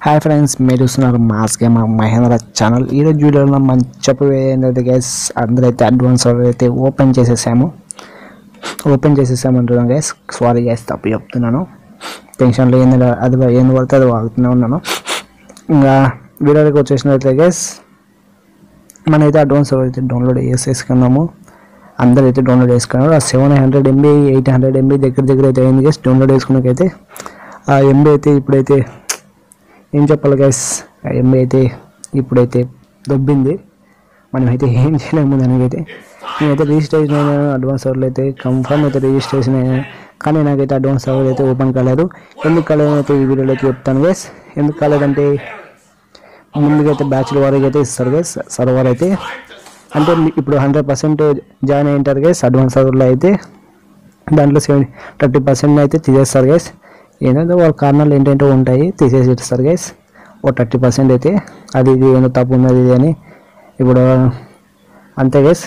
Hi friends మీరు చూస్తున్నారు mass game Mahindra channel ఈరోజు వీడియోలో మనం చెప్పబోయేది గైస్ అందరూ అయితే అడ్వాన్స్ అయితే ఓపెన్ చేసేసాము ఓపెన్ చేసేసాము అంటున్నాను గైస్ సారీ గైస్ తప్పు చెప్తున్నాను టెన్షన్లో ఏంది అది ఏంది పడితే అది వాగుతూనే ఉన్నాను ఇంకా వీడియోకి వచ్చేసినట్లయితే గైస్ మనైతే అడ్వాన్స్ అయితే డౌన్లోడ్ చేసేసుకున్నాము అందరూ అయితే డౌన్లోడ్ చేసుకున్నారు ఆ seven hundred MB eight hundred MB దగ్గర దగ్గర అయితే అయింది గైస్ డౌన్లోడ్ చేసుకున్నాకైతే ఆ ఎంబీ అయితే ఇప్పుడైతే ఏం చెప్పాలి గైస్ ఆ ఎంబీ అయితే ఇప్పుడైతే దొబ్బింది మనం అయితే ఏం చేయలేము దానికైతే నేనైతే రిజిస్ట్రేషన్ అయినా అడ్వాన్స్ అవర్లు అయితే కన్ఫర్మ్ అయితే రిజిస్ట్రేషన్ అయినా కానీ నాకైతే అడ్వాన్స్ అవర్ అయితే ఓపెన్ కాలేదు ఎందుకు కాలేదు అయితే ఈ వీడియోలో అయితే చెప్తాను గైస్ ఎందుకు కాలేదంటే ముందుకైతే బ్యాచ్ల వారికి అయితే ఇస్తారు గైస్ సర్వర్ అయితే అంటే మీ- ఇప్పుడు హండ్రెడ్ పర్సెంట్ జాయిన్ అయ్యింటారు గైస్ అడ్వాన్స్ అవర్లో అయితే దాంట్లో సెవెన్ థర్టీ పర్సెంట్ అయితే తీసేస్తారు గైస్ ఏంటంటే వాళ్ళ కారణాలు ఏంటంటే ఉంటాయి తీసేసి ఇస్తారు గైస్ ఓ థర్టీ పర్సెంట్ అయితే అది ఇది ఏదో తప్పు ఉన్నది ఇది అని ఇప్పుడు అంతే గైస్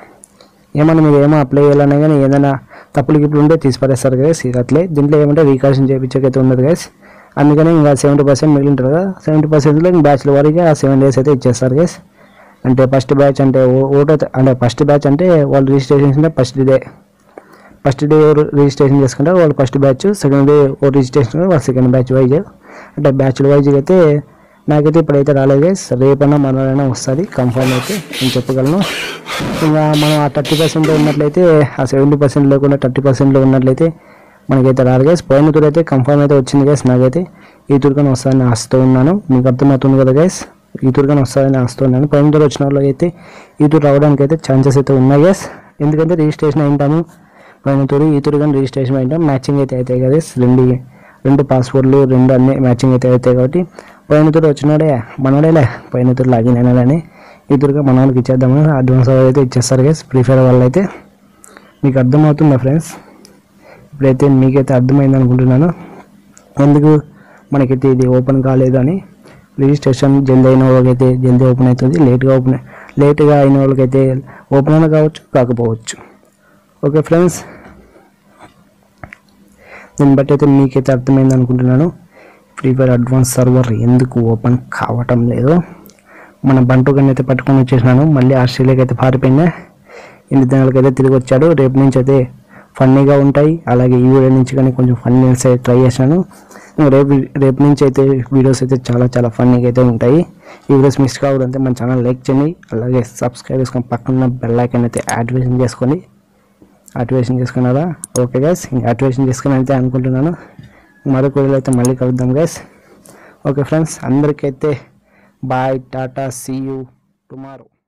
ఏమన్నా మీరు ఏమో అప్లై చేయాలన్నా కానీ ఏదైనా తప్పులు ఇప్పుడు ఉంటే తీసి పడేస్తారు గైస్ ఇక అట్లే దీంట్లో ఏమంటే రీకాషన్ చేయించకైతే ఉండదు గైస్ అందుకని ఇంకా సెవెంటీ పర్సెంట్ మిగిలింటారు కదా సెవెంటీ పర్సెంట్లో బ్యాచ్ల వారికి ఆ సెవెన్ డేస్ అయితే ఇచ్చేస్తారు గైస్ అంటే ఫస్ట్ బ్యాచ్ అంటే ఓ- ఓటో అంటే ఫస్ట్ బ్యాచ్ అంటే వాళ్ళు రిజిస్ట్రేషన్ అంటే ఫస్ట్ డే ఫస్ట్ డే ఎవరు రిజిస్ట్రేషన్ చేసుకుంటారు వాళ్ళు ఫస్ట్ బ్యాచ్ సెకండ్ డే ఓ రిజిస్ట్రేషన్ వాళ్ళు సెకండ్ బ్యాచ్ వైజ్ అంటే బ్యాచ్ల వైజ్ అయితే నాకైతే ఇప్పుడైతే రాలేదు guys. రేపైనా మనైనా వస్తుంది కన్ఫర్మ్ అయితే నేను చెప్పగలను ఇంకా మనం ఆ థర్టీ పర్సెంట్లో ఉన్నట్లయితే ఆ సెవెంటీ పర్సెంట్ లేకుండా థర్టీ పర్సెంట్లో ఉన్నట్లయితే మనకైతే రాదు గైస్ పోయిన టూర్ అయితే కన్ఫర్మ్ అయితే వచ్చింది గైస్ నాకైతే ఈ టూర్ కానీ వస్తుందని ఆస్తూ ఉన్నాను మీకు అర్థమవుతుంది కదా గైస్ ఈ టూర్ కానీ వస్తుందని ఆస్తూ ఉన్నాను పోయిన టూర్ వచ్చిన వాళ్ళు అయితే ఈ టూర్ రావడానికి అయితే ఛాన్సెస్ అయితే ఉన్నాయి గైస్ ఎందుకంటే రిజిస్ట్రేషన్ అయింటాము పోయిన టూర్ ఈ టూర్ కానీ రిజిస్ట్రేషన్ అయింటాం మ్యాచింగ్ అయితే అవుతాయి కదా guys. రెండు రెండు పాస్పోర్ట్లు రెండు అన్ని మ్యాచింగ్ అయితే అవుతాయి కాబట్టి పోయిన టూర్ వచ్చినాడే మనోడేలే పోయిన టూర్ లాగిన్ అయినాడని ఈ టూర్గా మన వాళ్ళకి ఇచ్చేద్దామని అడ్వాన్స్ అయితే ఇచ్చేస్తారు గైస్ ఫ్రీ ఫైర్ వాళ్ళు అయితే మీకు అర్థమవుతుందా ఫ్రెండ్స్ ఇప్పుడైతే మీకైతే అర్థమైంది అనుకుంటున్నాను ఎందుకు మనకైతే ఇది ఓపెన్ కాలేదు అని రిజిస్ట్రేషన్ జల్దీ అయిన వాళ్ళకైతే జల్దీ ఓపెన్ అవుతుంది లేట్గా ఓపెన్ లేట్గా అయిన వాళ్ళకైతే ఓపెన్ అయినా కావచ్చు కాకపోవచ్చు ఓకే ఫ్రెండ్స్ దీన్ని బట్టి అయితే మీకైతే అర్థమైంది అనుకుంటున్నాను ఫ్రీ ఫైర్ అడ్వాన్స్ సర్వర్ ఎందుకు ఓపెన్ కావటం లేదు మన బంటు గన్ అయితే పట్టుకొని వచ్చేసినాను మళ్ళీ ఆస్ట్రేలియాకి అయితే పారిపోయినా ఎన్ని దినాలకైతే తిరిగి వచ్చాడు రేపు నుంచి అయితే ఫన్నీగా ఉంటాయి అలాగే ఈ వీడియో నుంచి కానీ కొంచెం ఫన్నీ అయితే ట్రై చేశాను ఇంకా రేపు రేపు నుంచి అయితే వీడియోస్ అయితే చాలా చాలా ఫన్నీగా అయితే ఉంటాయి ఈ వీడియోస్ మిస్ కావడంతో మన ఛానల్ లైక్ చేయండి అలాగే సబ్స్క్రైబ్ చేసుకొని పక్కన బెల్ ఐకాన్ అయితే యాక్టివేషన్ చేసుకోండి యాక్టివేషన్ చేసుకున్నారా ఓకే గైస్ ఇంకా యాక్టివేషన్ చేసుకుని అయితే అనుకుంటున్నాను మరొక వీడియోలో అయితే మళ్ళీ కలుద్దాం గైస్ ఓకే ఫ్రెండ్స్ అందరికైతే bye tata see you tomorrow